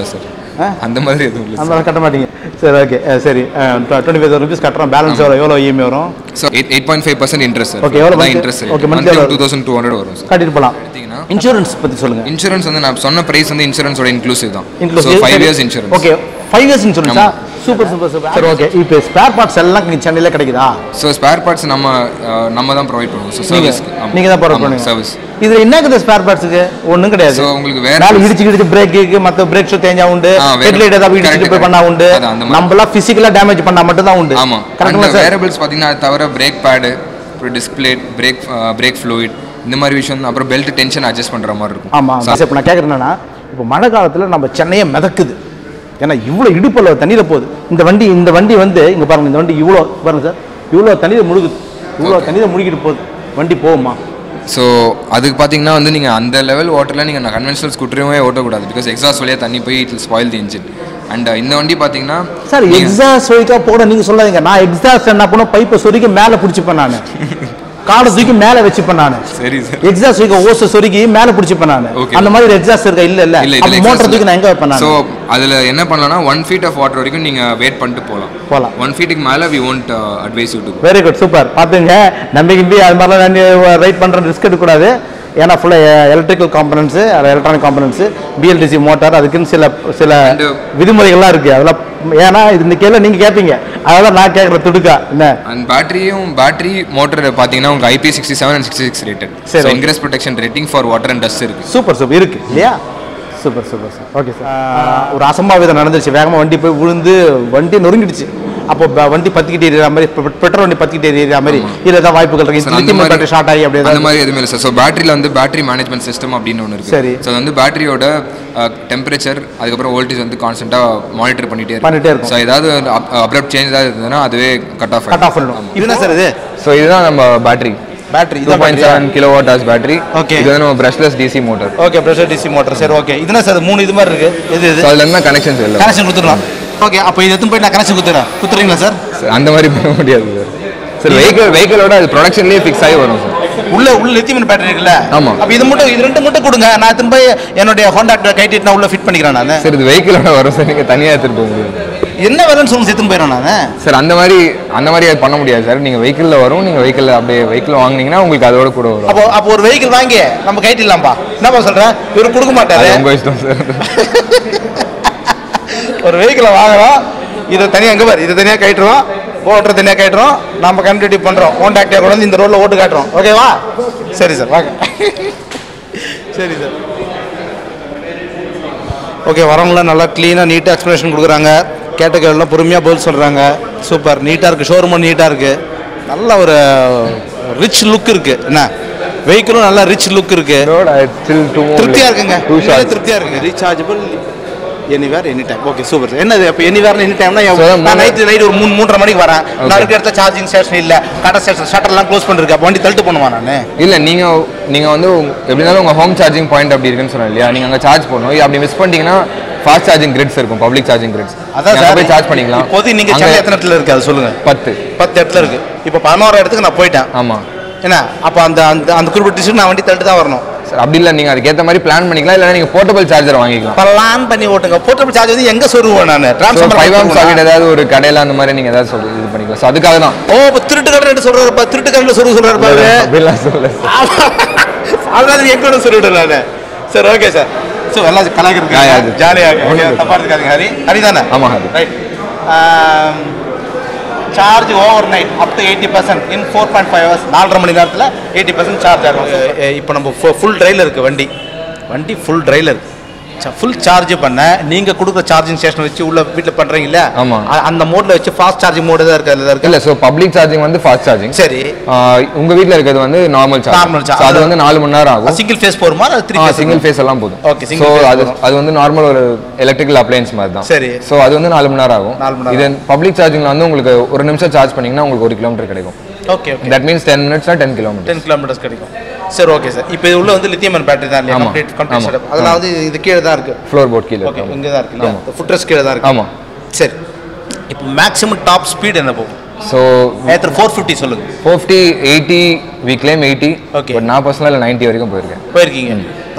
[SPEAKER 2] அந்த மாதிரி எதுவும் இல்லை
[SPEAKER 3] அந்த மாதிரி கட்ட மாட்டீங்க சரி ஓகே சரி டுவெண்ட்டி ஃபைவ் ருபீஸ் கட்டுறோம் பேலன்ஸ் எவ்வளோ எவ்வளோ இஎம்ஐ வரும்
[SPEAKER 2] so eight eight point five percent interest sir
[SPEAKER 3] Okay, எவ்வளவு monthly?
[SPEAKER 2] Interest
[SPEAKER 3] Okay, monthly
[SPEAKER 2] monthly
[SPEAKER 3] எவ்வளவு?
[SPEAKER 2] டூ தௌசண்ட் டூ ஹண்ட்ரட் வரும் சார்
[SPEAKER 3] கட்டிட்டு போகலாம்
[SPEAKER 2] பார்த்தீங்கன்னா
[SPEAKER 3] இன்சூரன்ஸ் பற்றி சொல்லுங்கள்
[SPEAKER 2] இன்சூரன்ஸ் வந்து நான் சொன்ன பிரைஸ் வந்து இன்சூரன்ஸோட இன்க்ளூசிவ் தான் so five years insurance
[SPEAKER 3] okay five years இன்சூரன்ஸா சூப்பர் சூப்பர் சூப்பர் சரி ஓகே இப்போ ஸ்பேர் பார்ட்ஸ் எல்லாம் இங்கே சென்னையில் கிடைக்குதா
[SPEAKER 2] ஸோ ஸ்பேர் பார்ட்ஸ் நம்ம அஹ், நம்ம தான் ப்ரொவைட் பண்ணுவோம் ஸோ சர்வீஸ்
[SPEAKER 3] நீங்க தான் ப்ரொவைட் பண்ணுங்க
[SPEAKER 2] சர்வீஸ்
[SPEAKER 3] இதுல என்ன இருக்குது ஸ்பேர் பார்ட்ஸுக்கு ஒண்ணும் கிடையாது
[SPEAKER 2] So, உங்களுக்கு வேற-
[SPEAKER 3] நாலு இடிச்சு இடிச்சு பிரேக்கு மத்த பிரேக் ஷூ தேஞ்சா உண்டு
[SPEAKER 2] ஆ, வேற-
[SPEAKER 3] ஹெட்லைட் ஏதாவது
[SPEAKER 2] correct,
[SPEAKER 3] இடிச்சிட்டு போய்
[SPEAKER 2] correct.
[SPEAKER 3] பண்ணா உண்டு
[SPEAKER 2] அது அந்த மாதிரி.
[SPEAKER 3] நம்மளாம் பிசிக்கலா டேமேஜ் பண்ணா மட்டும் தான் உண்டு
[SPEAKER 2] ஆமா
[SPEAKER 3] கரெக்டுங்களா
[SPEAKER 2] அந்த
[SPEAKER 3] சார்
[SPEAKER 2] வேரபிள்ஸ் பார்த்தீங்கன்னா அது தவிர பிரேக் பேடு அப்புறம் டிஸ்பிளே பிரேக் பிரேக் ஃப்ளூயிட் இந்த மாதிரி விஷயம் அப்புறம் பெல்ட் டென்ஷன் அட்ஜஸ்ட் பண்ற மாதிரி இருக்கும்
[SPEAKER 3] ஆமா சார் இப்போ நான் கேட்குறேன் என்னன்னா இப்போ மழை காலத்துல நம்ம சென்னையை மிதக்குது ஏன்னா இவ்வளோ இடுப்பளவு தண்ணியில போகுது இந்த வண்டி இந்த வண்டி வந்து இங்க பாருங்க இந்த வண்டி இவ்வளோ பாருங்க சார் இவ்வளோ தண்ணியில முழுகுது இவ்வளோ தண்ணியில முழுகிட்டு போகுது வண்டி போகுமா
[SPEAKER 2] ஸோ அதுக்கு பார்த்தீங்கன்னா வந்து நீங்கள் அந்த லெவல் வாட்டரில் நீங்கள் கன்வென்ஷனல் ஸ்கூட்டரையுமே ஓட்டக்கூடாது பிகாஸ் எக்ஸாஸ்ட் வழியாக தண்ணி போய் it spoil the engine and இந்த வண்டி பார்த்தீங்கன்னா
[SPEAKER 3] சார்
[SPEAKER 2] நீங்க-
[SPEAKER 3] எக்ஸாஸ்ட் வரைக்கா போட நீங்க சொல்லாதீங்க நான் எக்ஸாஸ்ட் என்ன பண்ணும் பைப்பை சொருக்கி மேலே பிடிச்சிப்பேன் நான் காடை தூக்கி மேலே வச்சுப்பேன் நான்
[SPEAKER 2] சரி சார்
[SPEAKER 3] எக்ஸாஸ்ட் வைக்க ஓச சொருக்கி மேலே பிடிச்சிப்பேன் நான்
[SPEAKER 2] Okay.
[SPEAKER 3] அந்த மாதிரி எக்ஸாஸ்ட் இருக்கா இல்ல இல்ல
[SPEAKER 2] இல்ல
[SPEAKER 3] அப்ப மோட்டர் தூக்கி நான் எங்க வைப்பேன்
[SPEAKER 2] ஸோ
[SPEAKER 3] நான்
[SPEAKER 2] அதில் என்ன பண்ணலாம்னா ஒன் ஃபீட் ஆஃப் வாட்டர் வரைக்கும் நீங்கள் வெயிட் பண்ணிட்டு போகலாம்
[SPEAKER 3] போலாம்.
[SPEAKER 2] ஒன் ஃபீட்டுக்கு மேலே we won't advise you to
[SPEAKER 3] very good super பாத்துங்க நம்பி கிம்பி அது மாதிரிலாம் நான் ரைட் பண்ற ரிஸ்க் எடுக்கக்கூடாது ஏன்னா ஃபுல்லாக electrical components electronic components BLDC motor அதுக்குன்னு சில சில
[SPEAKER 2] And-
[SPEAKER 3] விதிமுறைகள்லாம் இருக்கு அதெல்லாம் ஏன்னா இது இந்த கேள்வி நீங்க கேட்பீங்க அதெல்லாம் நான் கேட்குற துடுக்கா என்ன
[SPEAKER 2] அண்ட் பேட்டரியும் பேட்டரி மோட்டர் பார்த்தீங்கன்னா உங்களுக்கு IP sixty seven and sixty six rated
[SPEAKER 3] சரி,
[SPEAKER 2] so
[SPEAKER 3] okay.
[SPEAKER 2] Ingress protection rating for water and dust இருக்கு
[SPEAKER 3] சூப்பர் சூப்பர் இருக்கு இல்லையா super super sir okay sir ஒரு அசம்பாவிதம் நடந்துருச்சு வேகமாக வண்டி போய் விழுந்து வண்டி நொறுங்கிடுச்சு அப்போ ப- வண்டி பத்திக்கிட்டு எறிகிற மாதிரி பெ- பெட்ரோல் வண்டி பத்திக்கிட்டு எறிகிற மாதிரி இதில் ஏதாவது வாய்ப்புகள்
[SPEAKER 2] So,
[SPEAKER 3] இருக்கு
[SPEAKER 2] அந்த
[SPEAKER 3] லித்தியம்
[SPEAKER 2] மாதிரி-
[SPEAKER 3] பேட்டரி ஷார்ட் ஆகி அப்படி
[SPEAKER 2] அந்த
[SPEAKER 3] ஏதாவது
[SPEAKER 2] மாதிரி எதுவுமே இல்லை சார் ஸோ பேட்டரியில் வந்து பேட்டரி மேனேஜ்மெண்ட் சிஸ்டம் அப்படின்னு ஒன்று இருக்கு
[SPEAKER 3] சரி.
[SPEAKER 2] ஸோ அது வந்து பேட்டரியோட டெம்பரேச்சர் அதுக்கப்புறம் வோல்டேஜ் வந்து கான்ஸ்டன்ட்டாக மானிட்டர் பண்ணிட்டே
[SPEAKER 3] பண்ணிட்டே இருக்கும்.
[SPEAKER 2] ஸோ ஏதாவது அப்ரப்ட் சேஞ்ச் ஏதாவது இருந்ததுன்னா அதுவே கட் ஆஃப்
[SPEAKER 3] கட் ஆஃப் பண்ணிடும் இது என்ன சார் இது
[SPEAKER 2] ஸோ இதுதான் நம்ம battery
[SPEAKER 3] battery
[SPEAKER 2] two point seven kilowatt hours battery
[SPEAKER 3] Okay.
[SPEAKER 2] இது வந்து நம்ம brushless DC motor
[SPEAKER 3] okay pressure DC motor சரி ஓகே இது என்ன சார் மூணு இது மாதிரி இருக்கு இது இது
[SPEAKER 2] ஸோ அதில் என்ன கனெக்ஷன்ஸ் இல்லை
[SPEAKER 3] கனெக்ஷன் கொடுத்துடலாம் ஓகே அப்போ இது எடுத்து போய் நான் கனெக்ஷன் கொடுத்துறேன் கொடுத்துறீங்களா சார்
[SPEAKER 2] சார் அந்த மாதிரி பண்ண முடியாது சார் சார் வெஹிக்கிள் வெஹிக்கிளோட அது ப்ரொடக்ஷன்லேயே ஃபிக்ஸ் ஆகி வரும் சார்
[SPEAKER 3] உள்ள உள்ள லித்தியம் பேட்டரி இருக்குல்ல
[SPEAKER 2] ஆமா.
[SPEAKER 3] அப்போ இது மட்டும் இது ரெண்டு மட்டும் கொடுங்க நான் எடுத்து போய் என்னுடைய ஹோண்டா கைட்டிட்டு நான் உள்ள ஃபிட் பண்ணிக்கிறேன் நான்
[SPEAKER 2] சார் இது வெஹிக்கிளோட வரும் சார் நீங்கள் தனியாக எடுத்துகிட்டு போக முடியாது
[SPEAKER 3] என்ன வேலைன்னு சொல்லுங்க எடுத்துன்னு போயிடுறேன் நான்
[SPEAKER 2] சார் அந்த மாதிரி அந்த மாதிரி அது பண்ண முடியாது சார் நீங்கள் வெஹிக்கிளில் வரும் நீங்கள் வெஹிக்கிளில் அப்படியே வெஹிக்கிள் வாங்குனீங்கன்னா உங்களுக்கு அதோட கூட வரும்
[SPEAKER 3] அப்போ அப்போ ஒரு வெஹிக்கிள் வாங்கி நம்ம கைட்டிடலாம்ப்பா என்னப்பா சொல்றேன் இவர் கொடுக்க
[SPEAKER 2] அது
[SPEAKER 3] மாட்டாரு
[SPEAKER 2] உங்கள் இஷ்டம் சார்
[SPEAKER 3] ஒரு வெஹிக்கிளை வாங்குறோம் இதை தனியாக எங்கே பாரு இதை தனியாக கட்டுறோம் ஓட்டுற தனியாக கட்டுறோம் நம்ம கண்டினியூ பண்ணுறோம் கான்டாக்டே கொண்டு வந்து இந்த ரோட்டில் ஓட்டு காட்டுறோம் ஓகேவா சரி சார் வாங்க சரி சார் ஓகே வரவங்களாம் நல்லா க்ளீனாக நீட்டாக எக்ஸ்ப்ளனேஷன் கொடுக்குறாங்க கேட்ட கேள்விலாம் பொறுமையாக பதில் சொல்கிறாங்க சூப்பர் நீட்டாக இருக்குது ஷோரூமும் நீட்டாக இருக்குது நல்ல ஒரு ரிச் லுக் இருக்குது என்ன வெஹிக்கிளும் நல்ல ரிச் லுக் இருக்குது திருப்தியா இருக்குங்க
[SPEAKER 2] டூ
[SPEAKER 3] உண்மையிலே திருப்தியா இருக்குங்க rechargeable anywhere any time okay super என்னது அப்போ எனிவேர் எனி டைம்னா
[SPEAKER 2] So,
[SPEAKER 3] நான்
[SPEAKER 2] மூணு-
[SPEAKER 3] நைட்டு நைட் ஒரு மூணு மூன்றரை மணிக்கு வரேன்
[SPEAKER 2] Okay.
[SPEAKER 3] நாளைக்கு இடத்த சார்ஜிங் ஸ்டேஷன் இல்லை டாடா ஸ்டேஷன் ஷட்டர்லாம் க்ளோஸ் பண்ணிருக்கு அப்போ வண்டி தள்ளிட்டு பண்ணுவான் நான்
[SPEAKER 2] இல்லை நீங்கள் நீங்கள் வந்து உங்க- எப்படி இருந்தாலும் உங்கள் ஹோம் சார்ஜிங் பாயிண்ட் அப்படி இருக்குன்னு சொன்னேன் இல்லையா நீங்கள் அங்கே சார்ஜ் பண்ணணும் இது அப்படி மிஸ் பண்ணிட்டீங்கன்னா ஃபாஸ்ட் சார்ஜிங் கிரிட்ஸ் இருக்கும் பப்ளிக் சார்ஜிங் கிரிட்ஸ்
[SPEAKER 3] அதான் சார்
[SPEAKER 2] போய் சார்ஜ் பண்ணிக்கலாம்
[SPEAKER 3] இப்போதைக்கு நீங்கள்
[SPEAKER 2] அங்க
[SPEAKER 3] சென்னை எத்தனை இடத்துல இருக்கு அது சொல்லுங்க
[SPEAKER 2] பத்து
[SPEAKER 3] பத்து இடத்துல இருக்கு இப்போ பதினோரு இடத்துக்கு நான் போயிட்டேன்
[SPEAKER 2] ஆமாம்
[SPEAKER 3] என்ன அப்போ அந்த அந்த அந்த குறிப்பிட்ட டிஸ்ட்ரிக்ட் நான் வண்டி தள்ளிட்டு தான் வரணும்
[SPEAKER 2] சார் அப்படி இல்லை நீங்கள் அதுக்கேற்ற மாதிரி பிளான் பண்ணிக்கலாம் இல்லைன்னா நீங்கள் போர்ட்டபிள் சார்ஜர் வாங்கிக்கலாம்
[SPEAKER 3] பிளான் பண்ணி ஓட்டுங்க போர்ட்டபிள் சார்ஜ் வந்து எங்கே சொருவேன் நான்
[SPEAKER 2] so five amp socket
[SPEAKER 3] transformer
[SPEAKER 2] ஏதாவது ஒரு கடையில் அந்த மாதிரி நீங்கள் ஏதாவது சொல்லி இது பண்ணிக்கலாம் ஸோ அதுக்காக தான்
[SPEAKER 3] ஓ இப்போ திருட்டு கடன் சொல்றாரு திருட்டு கடன் சொல்லு சொல்றாரு பாரு
[SPEAKER 2] அப்படிலாம் சொல்லல
[SPEAKER 3] அதனால எங்களோட சொல்லிவிடுறேன் நான் சரி ஓகே சார் ஸோ எல்லாம்
[SPEAKER 2] Yeah,
[SPEAKER 3] கலாய்க்கிறதுக்கு
[SPEAKER 2] yeah.
[SPEAKER 3] ஜாலியாக
[SPEAKER 2] ஒண்ணும் இல்ல.
[SPEAKER 3] தப்பா இருக்காதுங்க ஹரி ஹரி தானே
[SPEAKER 2] ஆமா, Hari.
[SPEAKER 3] Right charge overnight up to eighty percent in four point five hours நாலரை மணி நேரத்தில் எயிட்டி பர்சன்ட் சார்ஜ் ஆகும் இப்போ நம்ம ஃபுல் ட்ரைவில் இருக்குது வண்டி வண்டி ஃபுல் ட்ரைவில் இருக்குது ஃபுல் சார்ஜ் பண்ண நீங்கள் கொடுக்குற சார்ஜிங் ஸ்டேஷன் வச்சு உள்ள வீட்டில் பண்ணுறீங்கல்ல
[SPEAKER 2] ஆமா.
[SPEAKER 3] அந்த மோடில் வச்சு ஃபாஸ்ட் சார்ஜிங் மோடு தான் இருக்குது அதில் இருக்கு
[SPEAKER 2] இல்லை ஸோ பப்ளிக் சார்ஜிங் வந்து ஃபாஸ்ட் சார்ஜிங்
[SPEAKER 3] சரி
[SPEAKER 2] உங்கள் வீட்டில் இருக்கிறது வந்து normal charge
[SPEAKER 3] Normal charge.
[SPEAKER 2] So அது வந்து நாலு மணி நேரம் ஆகும்
[SPEAKER 3] சிங்கிள் ஃபேஸ் போருமா three
[SPEAKER 2] ah
[SPEAKER 3] phase
[SPEAKER 2] single phase எல்லாம் போதும்
[SPEAKER 3] Okay, single
[SPEAKER 2] ஸோ
[SPEAKER 3] phase
[SPEAKER 2] அது
[SPEAKER 3] போதும்.
[SPEAKER 2] அது வந்து நார்மல் ஒரு எலக்ட்ரிக்கல் அப்ளையன்ஸ் மாதிரி தான்
[SPEAKER 3] சரி.
[SPEAKER 2] ஸோ அது வந்து நாலு மணி நேரம் ஆகும்
[SPEAKER 3] நாலு மணி நேரம்.
[SPEAKER 2] இது பப்ளிக் சார்ஜிங்கில் வந்து உங்களுக்கு ஒரு நிமிஷம் சார்ஜ் பண்ணீங்கன்னா உங்களுக்கு ஒரு கிலோமீட்டர் கிடைக்கும்
[SPEAKER 3] okay okay
[SPEAKER 2] that means ten மினிட்ஸ்னா டென் கிலோமீட்டர்
[SPEAKER 3] டென் கிலோமீட்டர்ஸ் கிடைக்கும் சரி ஓகே சார் இப்போ இது உள்ள வந்து லித்தியம் பேட்டரி தான் இல்லையா
[SPEAKER 2] ஆமா.
[SPEAKER 3] கம்ப்ளீட் கம்ப்ளீட்
[SPEAKER 2] ஆமா.
[SPEAKER 3] செட்டப் அதெல்லாம் வந்து இது கீழே தான் இருக்கு
[SPEAKER 2] ஃப்ளோர் போர்ட் கீழே
[SPEAKER 3] ஓகே
[SPEAKER 2] இருக்கும்.
[SPEAKER 3] இங்கே தான் இருக்கு இல்லையா
[SPEAKER 2] ஆமா.
[SPEAKER 3] ஃபுட்ரஸ் கீழே தான் இருக்கு
[SPEAKER 2] ஆமா
[SPEAKER 3] சரி இப்போ மேக்ஸிமம் டாப் ஸ்பீட் என்ன போகும்
[SPEAKER 2] ஸோ
[SPEAKER 3] ஏத்தர் ஃபோர் ஃபிஃப்டி சொல்லுங்க
[SPEAKER 2] fifty eighty we claim eighty
[SPEAKER 3] Okay.
[SPEAKER 2] But நான் பர்சனலாக நைன்ட்டி வரைக்கும் போயிருக்கேன்
[SPEAKER 3] போயிருக்கீங்க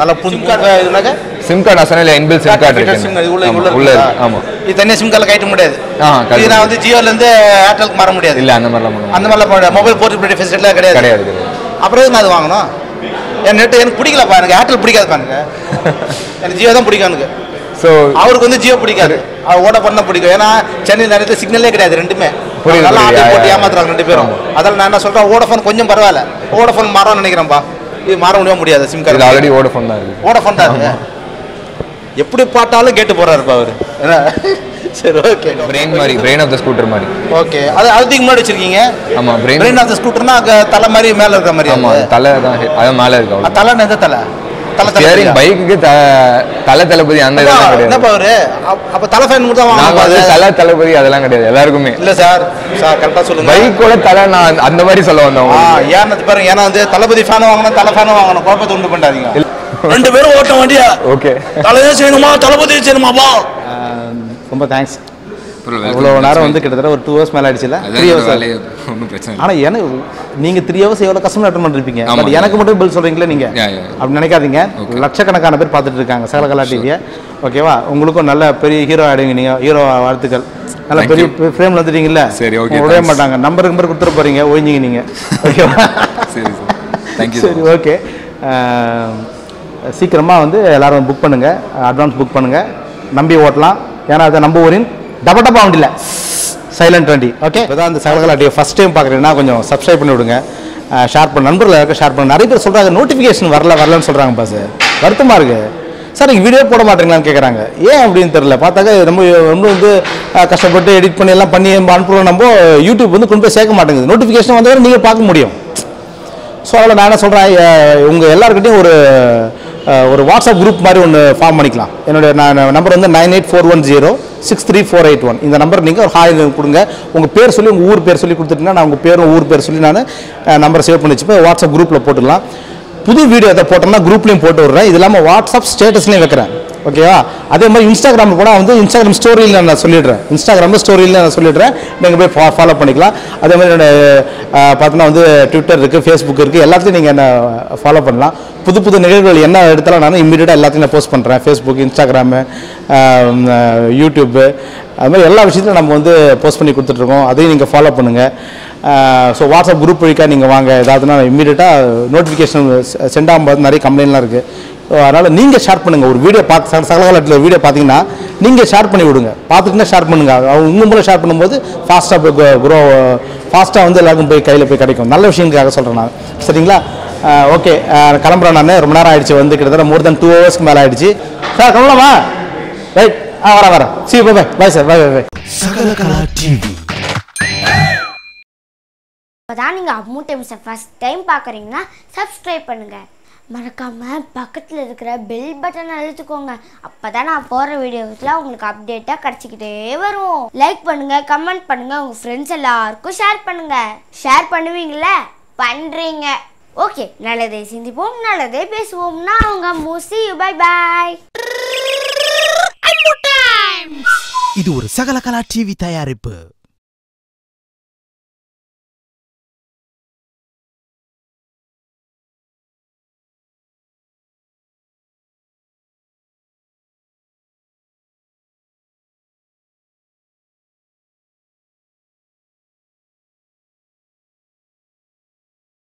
[SPEAKER 3] நல்லா புது இதுனாக்க
[SPEAKER 2] சிம் கார்டு நான் சொன்னேன் இன்பில் சிம் கார்டு இருக்கு
[SPEAKER 3] SIM இது உள்ள
[SPEAKER 2] ஆமா,
[SPEAKER 3] உள்ள
[SPEAKER 2] உள்ள
[SPEAKER 3] இருக்குதா?
[SPEAKER 2] இருக்கு ஆமா
[SPEAKER 3] இது தனியாக சிம் கார்டில் கட்ட முடியாது
[SPEAKER 2] ஆ, கழட்ட
[SPEAKER 3] இது நான் வந்து ஜியோல இருந்து ஏர்டெலுக்கு மாற முடியாது
[SPEAKER 2] இல்ல அந்த மாதிரிலாம் பண்ண
[SPEAKER 3] அந்த மாதிரிலாம் பண்ண முடியாது மொபைல் போர்ட்டபிலிட்டி ஃபெசிலிட்டிலாம் கிடையாது
[SPEAKER 2] கிடையாது கிடையாது
[SPEAKER 3] அப்புறம் எதுக்கு நான் அது வாங்கணும் என் நெட் எனக்கு பிடிக்கலப்பா எனக்கு ஏர்டெல் பிடிக்காதுப்பா எனக்கு எனக்கு ஜியோ தான் பிடிக்கும் எனக்கு
[SPEAKER 2] ஸோ
[SPEAKER 3] அவருக்கு வந்து ஜியோ பிடிக்காது அவர் ஓட பண்ண பிடிக்கும் ஏன்னா சென்னை நிறைய சிக்னலே கிடையாது ரெண்டுமே
[SPEAKER 2] புரியுது,
[SPEAKER 3] நல்லா
[SPEAKER 2] புரியுது.
[SPEAKER 3] ஆட்டை போட்டு
[SPEAKER 2] யா, யா.
[SPEAKER 3] ஏமாத்துறாங்க ரெண்டு பேரும் அதில் நான் என்ன சொல்றேன் ஓடஃபோன் கொஞ்சம் பரவாயில்ல ஓடஃபோன் மாறணும்னு நினைக்கிறேன்ப்பா இது மாற முடிய முடியாது சிம்
[SPEAKER 2] இது
[SPEAKER 3] கார்டு
[SPEAKER 2] ஆல்ரெடி ஓடஃபோன் தான் இருக்கு
[SPEAKER 3] ஓடஃபோன் தான் இருக்கு எப்படி பாட்டாலும் கேட்டு போறாருப்பா அவரு என்ன? சரி ஓகே
[SPEAKER 2] பிரெயின் மாதிரி பிரெயின் ஆஃப் த ஸ்கூட்டர் மாதிரி
[SPEAKER 3] ஓகே அது அதுக்கு முன்னாடி வச்சிருக்கீங்க
[SPEAKER 2] ஆமா பிரெயின்
[SPEAKER 3] பிரெயின் ஆஃப் த ஸ்கூட்டர்னா தலை மாதிரி மேல இருக்கிற மாதிரி
[SPEAKER 2] ஆமா
[SPEAKER 3] அது.
[SPEAKER 2] தலை தான் ஹெ- அதான் மேலே இருக்கு
[SPEAKER 3] அது
[SPEAKER 2] அவ்வளோ
[SPEAKER 3] தலைன்னு எந்த தலை தலை
[SPEAKER 2] ஸ்டியரிங்
[SPEAKER 3] தலை
[SPEAKER 2] பைக்குக்கு தலை தளபதி அந்த இதெல்லாம் கிடையாது
[SPEAKER 3] என்னப்பா அவரு அப்- அப்ப தலை ஃபேன் மட்டும் தான்
[SPEAKER 2] நாங்க வந்து
[SPEAKER 3] வாங்க
[SPEAKER 2] தலை தளபதி அதெல்லாம் கிடையாது எல்லாருக்குமே
[SPEAKER 3] இல்ல சார் சார் கரெக்டா சொல்லுங்க
[SPEAKER 2] பைக்கோட தலை நான் அந்த மாதிரி சொல்ல வந்தேன்
[SPEAKER 3] ஆ
[SPEAKER 2] உங்களுக்கு.
[SPEAKER 3] ஏன்னு பாருங்க ஏன்னா வந்து தளபதி ஃபேன் வாங்கணும் தலை ஃபேனும் வாங்கணும் குழப்பத்தை உண்டு பண்ணாதீங்க
[SPEAKER 4] ரெண்டு பேரும் ஓட்ட வண்டியா
[SPEAKER 2] ஓகே
[SPEAKER 4] தலையே செய்யணுமா தளபதி செய்யணுமாப்பா
[SPEAKER 3] ரொம்ப தேங்க்ஸ்
[SPEAKER 2] அப்புறம் welcome.
[SPEAKER 3] இவ்வளோ நேரம் வந்து கிட்டத்தட்ட ஒரு டூ ஹவர்ஸ் மேலே ஆயிடுச்சுல
[SPEAKER 2] அதான்
[SPEAKER 3] த்ரீ
[SPEAKER 2] என்னோட
[SPEAKER 3] ஹவர்ஸ்
[SPEAKER 2] வேலையே ஒன்றும் பிரச்சனை இல்லை
[SPEAKER 3] ஆனால் எனக்கு நீங்கள் த்ரீ ஹவர்ஸ் எவ்வளோ கஷ்டமாக அட்டன் பண்ணிருப்பீங்க
[SPEAKER 2] ஆமா.
[SPEAKER 3] பட் எனக்கு மட்டும் பில் சொல்கிறீங்களே நீங்கள்
[SPEAKER 2] Yeah, yeah.
[SPEAKER 3] அப்படி நினைக்காதீங்க
[SPEAKER 2] Okay.
[SPEAKER 3] லட்சக்கணக்கான பேர் பார்த்துட்டு இருக்காங்க சகலகலா டிவியை ஓகேவா உங்களுக்கும் நல்ல பெரிய ஹீரோ ஆயிடுங்க நீங்கள் ஹீரோ வாழ்த்துக்கள் நல்ல
[SPEAKER 2] Thank
[SPEAKER 3] பெரிய
[SPEAKER 2] you.
[SPEAKER 3] ஃப்ரேமில் வந்துட்டீங்கல்ல
[SPEAKER 2] சரி, okay,
[SPEAKER 3] உங்க விடவே
[SPEAKER 2] thanks.
[SPEAKER 3] மாட்டாங்க நம்பர் நம்பர் கொடுத்துட்டு போகிறீங்க ஓய்ஞ்சிங்க நீங்கள் ஓகேவா
[SPEAKER 2] சரி சார் தேங்க்யூ
[SPEAKER 3] சரி ஓகே சீக்கிரமாக வந்து எல்லாரும் புக் பண்ணுங்கள் அட்வான்ஸ் புக் பண்ணுங்கள் நம்பி ஓட்டலாம் ஏன்னா அதை நம்ம ஊரின் டப டப்பா வண்டியில் சைலண்ட் வண்டி ஓகே இப்போ தான் அந்த சகலகலா டிவி ஃபஸ்ட் டைம் பார்க்குறீங்கன்னா கொஞ்சம் சப்ஸ்கிரைப் பண்ணி விடுங்க ஷேர் பண்ண நண்பர்கள் யாருக்கும் ஷேர் பண்ண நிறைய பேர் சொல்கிறாங்க நோட்டிஃபிகேஷன் வரல வரலன்னு சொல்கிறாங்க பாஸ் வருத்தமாக இருக்குது சார் நீங்கள் வீடியோ போட மாட்டீங்களான்னு கேட்குறாங்க ஏன் அப்படின்னு தெரியல பார்த்தாக்க ரொம்ப ரொம்ப வந்து அஹ், கஷ்டப்பட்டு எடிட் பண்ணி எல்லாம் பண்ணி நம்ம அனுப்புகிறோம் நம்ம யூடியூப் வந்து கொண்டு போய் சேர்க்க மாட்டேங்குது நோட்டிஃபிகேஷன் வந்தவரை நீங்கள் பார்க்க முடியும் ஸோ அதில் நான் என்ன சொல்கிறேன் உங்கள் எல்லாருக்கிட்டையும் ஒரு அஹ், ஒரு வாட்ஸ்அப் குரூப் மாதிரி ஒன்று ஃபார்ம் பண்ணிக்கலாம் என்னுடைய நான் நம்பர் வந்து nine eight four one zero six three four eight one இந்த நம்பர் நீங்கள் ஒரு ஹாய் கொடுங்க உங்கள் பேர் சொல்லி உங்கள் ஊர் பேர் சொல்லி கொடுத்துட்டீங்கன்னா நான் உங்கள் பேரும் ஊர் பேர் சொல்லி நான் நம்பரை சேவ் பண்ணி வச்சுப்பேன் வாட்ஸ்அப் குரூப்பில் போட்டுடலாம் புது வீடியோ எதை போட்டோம்னா குரூப்லேயும் போட்டு விட்றேன் இது இல்லாமல் வாட்ஸ்அப் ஸ்டேட்டஸ்லையும் வைக்கிறேன் ஓகேவா அதே மாதிரி இன்ஸ்டாகிராமில் கூட வந்து இன்ஸ்டாகிராம் ஸ்டோரியில் நான் சொல்லிடுறேன் இன்ஸ்டாகிராமில் ஸ்டோரியில் நான் சொல்லிடுறேன் நீங்கள் போய் ஃபா ஃபாலோ பண்ணிக்கலாம் அதே மாதிரி என்னோட பார்த்தோன்னா வந்து ட்விட்டர் இருக்குது ஃபேஸ்புக் இருக்குது எல்லாத்தையும் நீங்கள் என்ன ஃபாலோ பண்ணலாம் புது புது நிகழ்வுகள் என்ன எடுத்தாலும் நான் இம்மீடியட்டாக எல்லாத்தையும் நான் போஸ்ட் பண்ணுறேன் ஃபேஸ்புக் இன்ஸ்டாகிராமு யூடியூப்பு அது மாதிரி எல்லா விஷயத்தையும் நம்ம வந்து போஸ்ட் பண்ணி கொடுத்துட்ருக்கோம் அதையும் நீங்கள் ஃபாலோ பண்ணுங்கள் ஸோ வாட்ஸ்அப் குரூப் வழிக்கா நீங்கள் வாங்க ஏதாவதுனா இம்மீடியட்டாக நோட்டிஃபிகேஷன் சென்ட் ஆகும்போது நிறைய கம்ப்ளைண்ட்லாம் இருக்குது அதனால் நீங்கள் ஷேர் பண்ணுங்கள் ஒரு வீடியோ பார்த்து சக- சகலகலத்தில் வீடியோ பார்த்தீங்கன்னா நீங்கள் ஷேர் பண்ணி விடுங்க பார்த்துட்டுனா ஷேர் பண்ணுங்கள் அவங்க இன்னும் மூலம் ஷேர் பண்ணும்போது ஃபாஸ்ட்டாக போய் க்ரோ ஃபாஸ்ட்டாக வந்து எல்லாருக்கும் போய் கையில் போய் கிடைக்கும் நல்ல விஷயங்களுக்காக சொல்கிறேன் நான் சரிங்களா ஓகே கிளம்புறேன் நான் ரொம்ப நேரம் ஆயிடுச்சு வந்து கிட்டத்தட்ட மோர் தென் டூ ஹவர்ஸ்க்கு மேலே ஆயிடுச்சு சார் கிளம்பலாமா ரைட் ஆ வரேன் வரேன் see bye bye bye sir bye bye bye
[SPEAKER 5] Sakalakala TV
[SPEAKER 6] இப்போதான் நீங்கள் அம்மு டைம்ஸை ஃபஸ்ட் டைம் பார்க்குறீங்கன்னா சப்ஸ்கிரைப் பண்ணுங்கள் மறக்காமல் பக்கத்தில் இருக்கிற பெல் பட்டன் அழுத்துக்கோங்க அப்போ தான் நான் போகிற வீடியோஸில் உங்களுக்கு அப்டேட்டாக கிடச்சிக்கிட்டே வரும் லைக் பண்ணுங்கள் கமெண்ட் பண்ணுங்கள் உங்கள் ஃப்ரெண்ட்ஸ் எல்லாருக்கும் ஷேர் பண்ணுங்கள் ஷேர் பண்ணுவீங்களே பண்ணுறீங்க ஓகே நல்லதே சிந்திப்போம் நல்லதே பேசுவோம்னா அவங்க மூசி பை பாய்
[SPEAKER 5] இது ஒரு சகலகலா டிவி தயாரிப்பு